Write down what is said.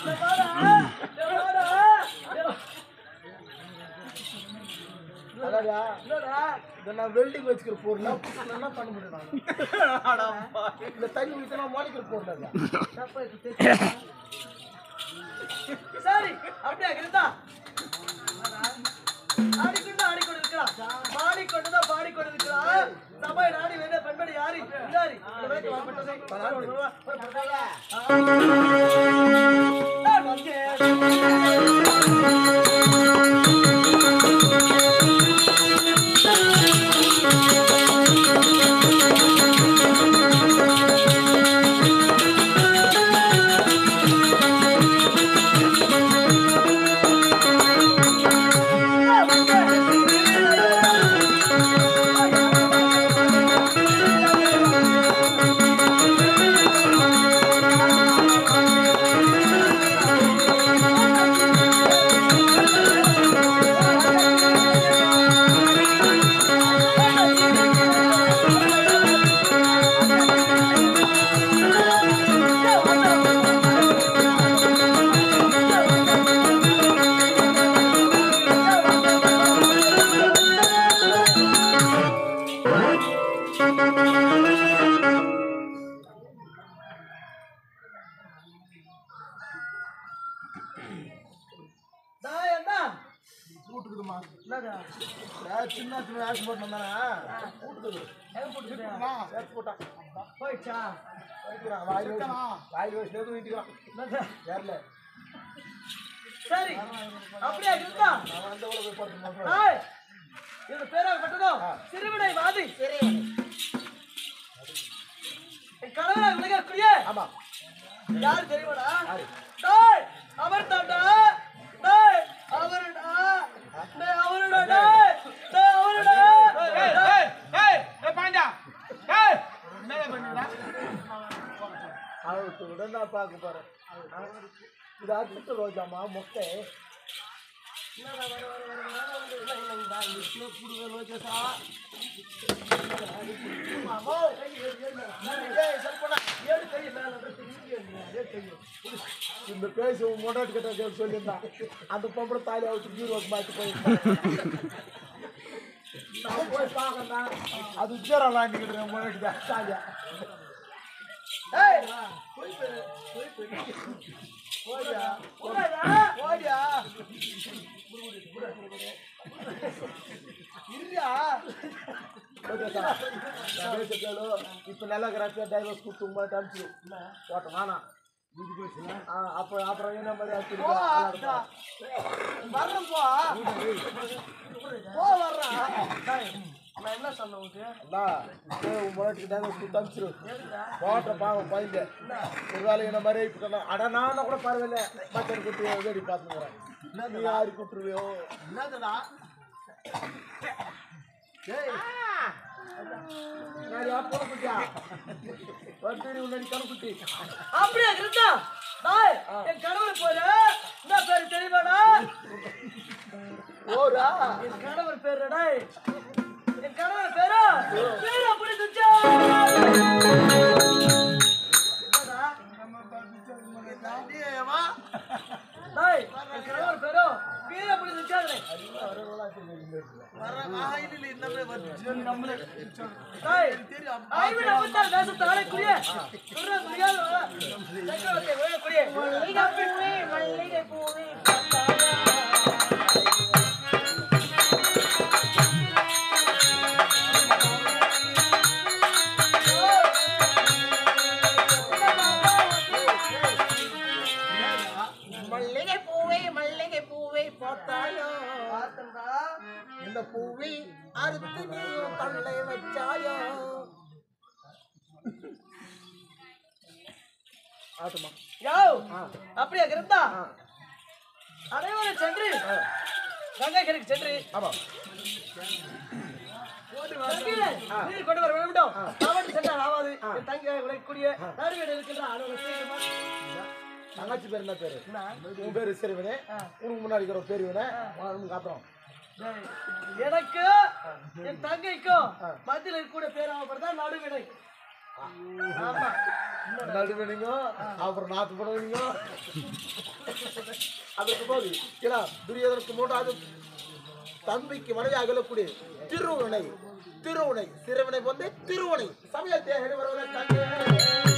இந்த பாடா, இந்த பாடா. அதாடா என்னடா? இதை நான் வெல்டிங் வச்சுக்கிற பொருள் என்ன பண்ண முடியும் நான் இந்த தண்ணி ஊற்றினா மாடிக்கிற பொருள் அது தப்பா இருக்கு, தெரியுமா? சரி அப்படியே இருந்தா ஆடிக்கொண்டு ஆடிக்கொண்டிருக்கிறான் பாடிக்கொண்டுதான் பாடிக்கொண்டிருக்கிறான் சபை நாடி வேண்டிய பெண்மணி யாரு யாரு இந்த வரைக்கும் வாப்பட்டதை. நான் வந்தேன். நான் என்ன கூட்டுக்குதுமா என்னடா? சின்ன சின்ன ஆக்ஸ் போட்டு வந்தானே கூட்டுக்குது எங்க போட்டுக்கிட்டியா? ஏற்று போட்டான் போயிடுச்சா வைக்கிறான் வாயில் வச்சு வாயில் வச்சு எதுவும் வீட்டுக்கிறான் என்னடா? யாரில் சரி அப்படியே இருந்தா நான் வந்த கூட போய் போட்டு ஏய், இது பேராகப்பட்டதோ சிறுவினை வாதி என் கணவரை விலகக்கூடிய ஆமா யார் தெரியுமாடா டேய் அவர் தாண்டா டேய் அவருடா டேய் அவருடா டேய் டேய் அவருடா அவருக்கு விட நான் பார்க்க போறேன் இது அடுத்த ரோஜாமா மொக்கை இந்த பேசி உன் முன்னாடி கிட்ட சொல்லியிருந்தான் அந்த பொம்பளை தாலி அவுத்து ஜீரோக்கு மாற்றி போயிருந்தான் நான் போய் பார்க்கறேன் அது உச்சரம் விளாண்டிக்கிட்டு முன்னாடி தான் தாலியா ஏய் போய் போயிரு போய் போயிரு போடியா போடியா இருயா இப்போ நல்லா கிராஃபியா டைவர்ஸ் கொடுத்து மாதிரி அனுப்பிச்சு போட்டோம் வேணாம் ஆ, அப்போ அப்புறம் என்ன மாதிரி அனுப்பிச்சு வர்றேன் போ போ வர்றேன் நான் என்ன சொன்னேன் உனக்கு முன்னாடி டைவர்ஸ் கொடுத்து அனுப்பிச்சிரு போட்ட பாவம் பையங்க ஒரு வேலை என்ன மாதிரி இப்போ அட நான் கூட பரவாயில்ல மத்தனை குட்டி வேடி பார்த்துக்கிறேன் நீ யாரு கூட்டுருவியோ என்னதுடா ஏய் நான் யார் போன குட்டியா வந்து உன்னடி கணக்குட்டி அப்படியே இருந்தா டேய் என் கணவர் பேரு என்ன பேரு தெரியுமாடா ஓரா என் கணவர் பேரு டேய் என் கணவர் பேரு பேரு அப்படி துச்சா டேய் என் கணவர் பேரு பேரு அப்படி துச்சாதே டேய் ஐவி நம்பத்தால் தேசத்தை ஆளக்கூடிய சொல்ற முடியாத சக்கரவர்த்தி வேகக்கூடிய மல்லிகை பூவே மல்லிகை பூவே மல்லிகை பூவே மல்லிகை பூவே பார்த்தாயோ பார்த்தா இந்த பூவி அறுத்து நீயும் தள்ளை வச்சாயோ ஆட்டுமா யோ அப்படியே இருந்தா அனைவரும் சென்று கங்கை கரைக்கு சென்று ஆமா தங்கிலே நீர் கொண்டு வர வேண்டும் அவன் சென்றால் ஆவாது என் தங்கி விளையக்கூடிய நடுவீடு இருக்கின்ற அலுவலர் சீக்கிரமா தங்கச்சி பேர் என்ன பேரு உன் பேரு சரிவனே உனக்கு முன்னாடி இருக்கிற பேர் இவனே உனக்கு அப்புறம் டேய், எனக்கு என் தங்கைக்கும் மத்தியில் இருக்கக்கூடிய பேராக தான் நடுவினை ஆமா நடுவீங்க அப்புறம் நாத்து போடுவீங்க அதற்கு போது ஏன்னா துரியோதனுக்கு மூன்றாவது தம்பிக்கு மனைவியாக சொல்லக்கூடிய திருவுணை திருவுணை சிறுவனை வந்து திருவுணை சமயத்தை வருவதை கண்டு